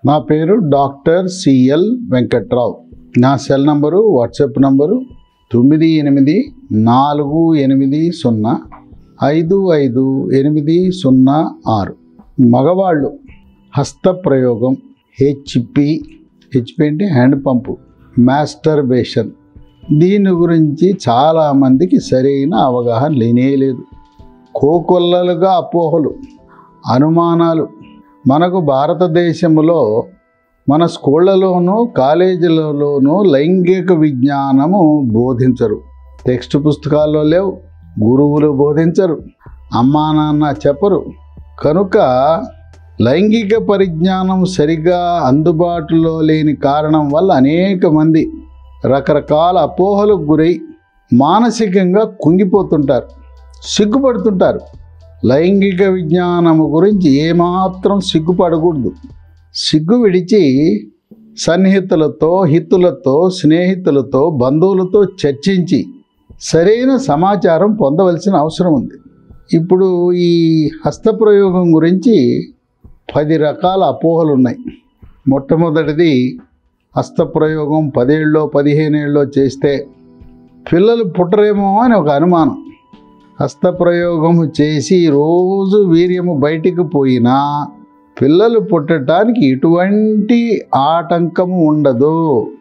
నా పేరు doctor CL Venkatrao నా సెల్ నంబరు వాట్సాప్ నంబరు తొమ్మిది ఎనిమిది నాలుగు ఎనిమిది సున్నా ఐదు ఐదు ఎనిమిది సున్నా ఆరు మగవాళ్ళు హస్తప్రయోగం హెచ్పి హెచ్పి అంటే హ్యాండ్ పంపు మాస్టర్బేషన్ దీని గురించి చాలామందికి సరైన అవగాహన లేనే లేదు కోకొల్లలుగా అపోహలు అనుమానాలు మనకు భారతదేశంలో మన స్కూళ్ళలోనూ కాలేజీలలోనూ లైంగిక విజ్ఞానము బోధించరు టెక్స్ట్ పుస్తకాల్లో లేవు గురువులు బోధించరు అమ్మా నాన్న చెప్పరు కనుక లైంగిక పరిజ్ఞానం సరిగా అందుబాటులో లేని కారణం వల్ల అనేక మంది రకరకాల అపోహలకు గురై మానసికంగా కుంగిపోతుంటారు సిగ్గుపడుతుంటారు లైంగిక విజ్ఞానము గురించి ఏమాత్రం సిగ్గుపడకూడదు సిగ్గు విడిచి సన్నిహితులతో హితులతో స్నేహితులతో బంధువులతో చర్చించి సరైన సమాచారం పొందవలసిన అవసరం ఉంది ఇప్పుడు ఈ హస్తప్రయోగం గురించి పది రకాల అపోహలు ఉన్నాయి మొట్టమొదటిది హస్తప్రయోగం పదేళ్ళలో పదిహేనేళ్ళలో చేస్తే పిల్లలు పుట్టరేమో అని ఒక అనుమానం హస్తప్రయోగము చేసి రోజు వీర్యము బయటికి పోయినా పిల్లలు పుట్టడానికి ఎటువంటి ఆటంకము ఉండదు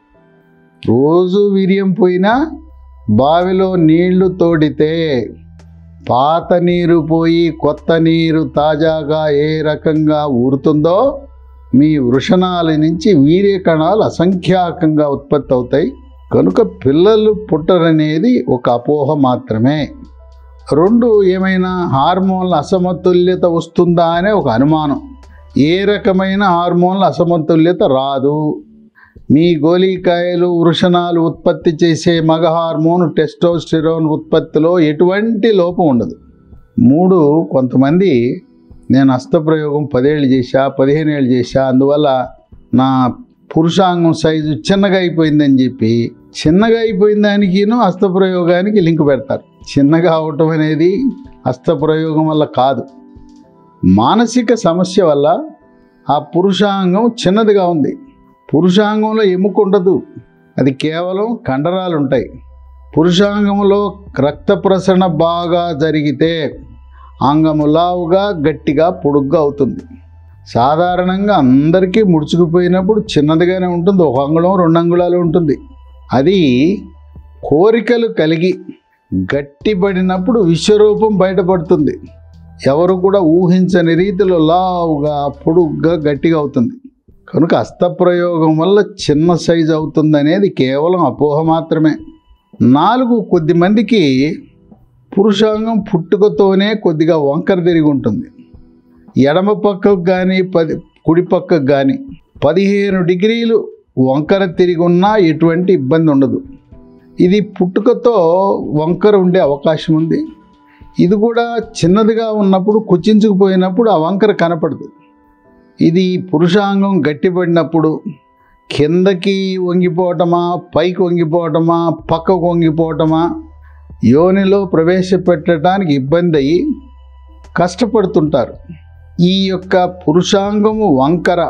రోజు వీర్యం పోయినా బావిలో నీళ్లు తోడితే పాత నీరు పోయి కొత్త నీరు తాజాగా ఏ రకంగా ఊరుతుందో మీ వృషణాల నుంచి వీర్య కణాలు అసంఖ్యాకంగా ఉత్పత్తి అవుతాయి కనుక పిల్లలు పుట్టరనేది ఒక అపోహ మాత్రమే రెండు ఏమైనా హార్మోన్ల అసమతుల్యత వస్తుందా అనే ఒక అనుమానం ఏ రకమైన హార్మోన్ల అసమతుల్యత రాదు మీ గోలీకాయలు వృషణాలు ఉత్పత్తి చేసే మగ హార్మోన్ టెస్టోస్టిరోన్ ఉత్పత్తిలో ఎటువంటి లోపం ఉండదు మూడు కొంతమంది నేను హస్తప్రయోగం పదేళ్ళు చేశా పదిహేను ఏళ్ళు చేశా అందువల్ల నా పురుషాంగం సైజు చిన్నగా అయిపోయిందని చెప్పి చిన్నగా అయిపోయిన దానికిను హస్తప్రయోగానికి లింక్ పెడతారు చిన్నగా అవటం అనేది హస్తప్రయోగం వల్ల కాదు మానసిక సమస్య వల్ల ఆ పురుషాంగం చిన్నదిగా ఉంది పురుషాంగంలో ఎముక ఉండదు అది కేవలం కండరాలు ఉంటాయి పురుషాంగంలో రక్త ప్రసరణ బాగా జరిగితే అంగము లావుగా గట్టిగా పొడుగ్గా అవుతుంది సాధారణంగా అందరికీ ముడుచుకుపోయినప్పుడు చిన్నదిగానే ఉంటుంది ఒక అంగుళం రెండు అంగుళాలు ఉంటుంది అది కోరికలు కలిగి గట్టిపడినప్పుడు విశ్వరూపం బయటపడుతుంది ఎవరు కూడా ఊహించని రీతిలో లావుగా పొడుగ్గా గట్టిగా అవుతుంది కనుక హస్తప్రయోగం వల్ల చిన్న సైజు అవుతుంది అనేది కేవలం అపోహ మాత్రమే నాలుగు కొద్ది మందికి పురుషాంగం పుట్టుకతోనే కొద్దిగా వంకర తిరిగి ఉంటుంది ఎడమ పక్కకు కానీ పది కుడి పక్కకు కానీ పదిహేను డిగ్రీలు వంకర తిరిగి ఉన్నా ఎటువంటి ఇబ్బంది ఉండదు ఇది పుట్టుకతో వంకర ఉండే అవకాశం ఉంది ఇది కూడా చిన్నదిగా ఉన్నప్పుడు కుచించుకుపోయినప్పుడు ఆ వంకర కనపడదు ఇది పురుషాంగం గట్టిపడినప్పుడు కిందకి వంగిపోవటమా పైకి వంగిపోవటమా పక్కకు వంగిపోవటమా యోనిలో ప్రవేశపెట్టడానికి ఇబ్బంది అయ్యి కష్టపడుతుంటారు ఈ యొక్క పురుషాంగము వంకర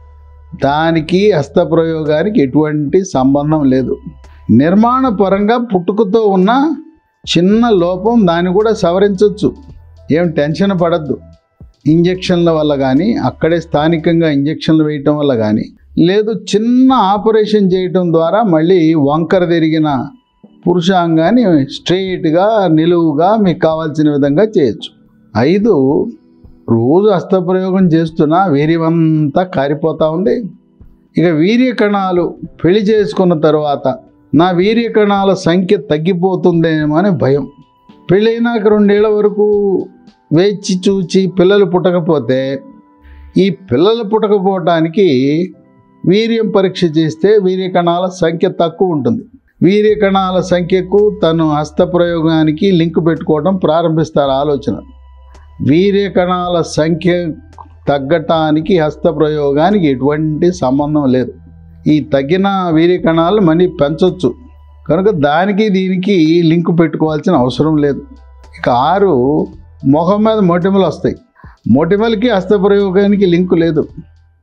దానికి హస్తప్రయోగానికి ఎటువంటి సంబంధం లేదు నిర్మాణ పరంగా పుట్టుకతో ఉన్న చిన్న లోపం దాన్ని కూడా సవరించవచ్చు ఏం టెన్షన్ పడద్దు ఇంజక్షన్ల వల్ల కానీ అక్కడే స్థానికంగా ఇంజక్షన్లు వేయటం వల్ల కానీ లేదు చిన్న ఆపరేషన్ చేయటం ద్వారా మళ్ళీ వంకర తిరిగిన పురుషాంగాన్ని స్ట్రెయిట్గా నిలువుగా మీకు కావాల్సిన విధంగా చేయొచ్చు ఐదు రోజు హస్తప్రయోగం చేస్తున్నా వీర్యమంతా కారిపోతూ ఉంది ఇక వీర్య కణాలు పెళ్లి చేసుకున్న తర్వాత నా వీర్య కణాల సంఖ్య తగ్గిపోతుందేమో అని భయం పెళ్ళైనాక రెండేళ్ల వరకు వేచి చూచి పిల్లలు పుట్టకపోతే ఈ పిల్లలు పుట్టకపోవటానికి వీర్యం పరీక్ష చేస్తే వీర్య కణాల సంఖ్య తక్కువ ఉంటుంది వీర్య కణాల సంఖ్యకు తను హస్తప్రయోగానికి లింక్ పెట్టుకోవడం ప్రారంభిస్తారు ఆలోచన వీర్య కణాల సంఖ్య తగ్గటానికి హస్తప్రయోగానికి ఎటువంటి సంబంధం లేదు ఈ తగ్గిన వీర్య కణాలు మళ్ళీ పెంచవచ్చు కనుక దానికి దీనికి లింక్ పెట్టుకోవాల్సిన అవసరం లేదు ఇక ఆరు మొహం మీద మొటిమలు వస్తాయి మొటిమలకి హస్తప్రయోగానికి లింకు లేదు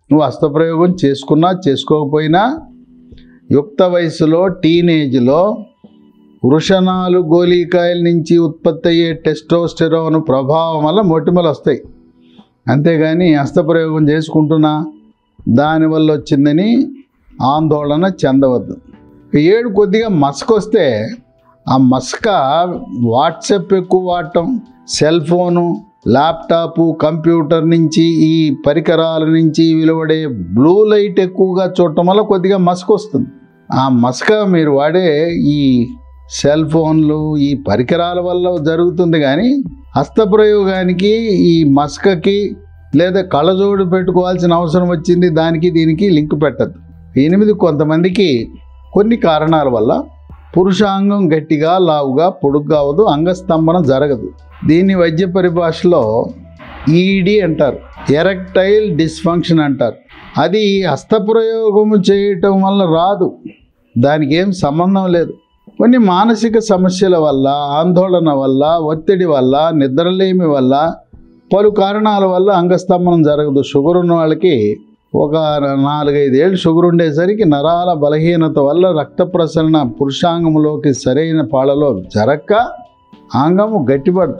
నువ్వు హస్తప్రయోగం చేసుకున్నా చేసుకోకపోయినా యుక్త వయసులో టీనేజ్లో వృషణాలు గోలీకాయల నుంచి ఉత్పత్తి అయ్యే టెస్టోస్టెరోన్ ప్రభావం వల్ల మొటిమలు వస్తాయి అంతేగాని హస్తప్రయోగం చేసుకుంటున్నా దానివల్ల వచ్చిందని ఆందోళన చెందవద్దు ఏడు కొద్దిగా మసక వస్తే ఆ మసక వాట్సాప్ ఎక్కువ వాడటం సెల్ ఫోను ల్యాప్టాప్ కంప్యూటర్ నుంచి ఈ పరికరాల నుంచి వెలువడే బ్లూ లైట్ ఎక్కువగా చూడటం వల్ల కొద్దిగా మసక వస్తుంది ఆ మసక మీరు వాడే ఈ సెల్ ఫోన్లు ఈ పరికరాల వల్ల జరుగుతుంది కానీ హస్తప్రయోగానికి ఈ మసకకి లేదా కళ్ళజోడు పెట్టుకోవాల్సిన అవసరం వచ్చింది దానికి దీనికి లింక్ పెట్టద్దు ఎనిమిది కొంతమందికి కొన్ని కారణాల వల్ల పురుషాంగం గట్టిగా లావుగా పొడుగ్గా అవ్వదు అంగస్తంభన జరగదు దీన్ని వైద్య పరిభాషలో ఈడి అంటారు ఎరెక్టైల్ డిస్ఫంక్షన్ అంటారు అది హస్తప్రయోగం చేయటం వల్ల రాదు దానికి ఏం సంబంధం లేదు కొన్ని మానసిక సమస్యల వల్ల ఆందోళన వల్ల ఒత్తిడి వల్ల నిద్రలేమి వల్ల పలు కారణాల వల్ల అంగస్తంభనం జరగదు షుగర్ ఉన్న వాళ్ళకి ఒక నాలుగైదేళ్ళు షుగర్ ఉండేసరికి నరాల బలహీనత వల్ల రక్త ప్రసరణ పురుషాంగంలోకి సరైన పాళలో జరక్క అంగము గట్టిపడదు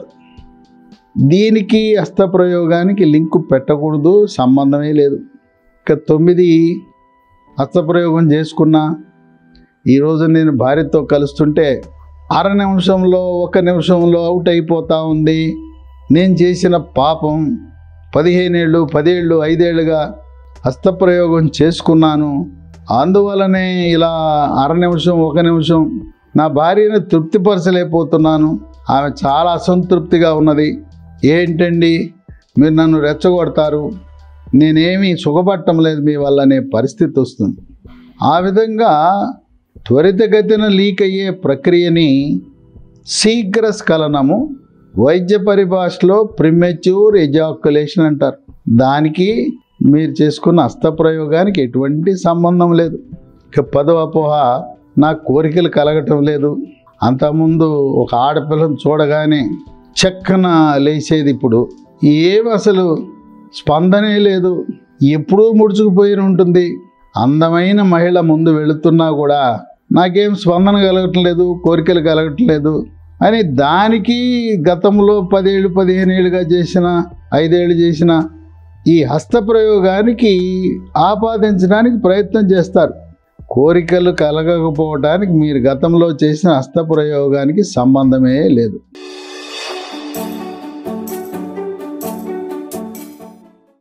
దీనికి హస్తప్రయోగానికి లింకు పెట్టకూడదు సంబంధమే లేదు ఇక తొమ్మిది హస్తప్రయోగం చేసుకున్నా ఈరోజు నేను భార్యతో కలుస్తుంటే అర నిమిషంలో ఒక నిమిషంలో అవుట్ అయిపోతా ఉంది నేను చేసిన పాపం పదిహేనేళ్ళు పదేళ్ళు ఐదేళ్లుగా హస్తప్రయోగం చేసుకున్నాను అందువలనే ఇలా అర నిమిషం ఒక నిమిషం నా భార్యను తృప్తిపరచలేకపోతున్నాను ఆమె చాలా అసంతృప్తిగా ఉన్నది ఏంటండి మీరు నన్ను రెచ్చగొడతారు నేనేమీ సుఖపట్టం లేదు మీ వల్ల అనే పరిస్థితి వస్తుంది ఆ విధంగా త్వరితగతిన లీక్ అయ్యే ప్రక్రియని శీఘ్ర స్ఖలనము వైద్య పరిభాషలో ప్రిమెచ్యూర్ ఎజాక్యులేషన్ అంటారు దానికి మీరు చేసుకున్న హస్తప్రయోగానికి ఎటువంటి సంబంధం లేదు ఇక పదవ అపోహ నాకు కోరికలు కలగటం లేదు అంతకుముందు ఒక ఆడపిల్లను చూడగానే చక్కన లేచేది ఇప్పుడు ఏం అసలు స్పందనే లేదు ఎప్పుడూ ముడుచుకుపోయి ఉంటుంది అందమైన మహిళ ముందు వెళుతున్నా కూడా నాకేం స్పందన కలగట్లేదు కోరికలు కలగట్లేదు అని దానికి గతంలో పదేళ్ళు పదిహేను ఏళ్ళుగా చేసిన ఐదేళ్ళు చేసిన ఈ హస్తప్రయోగానికి ఆపాదించడానికి ప్రయత్నం చేస్తారు కోరికలు కలగకపోవడానికి మీరు గతంలో చేసిన హస్తప్రయోగానికి సంబంధమే లేదు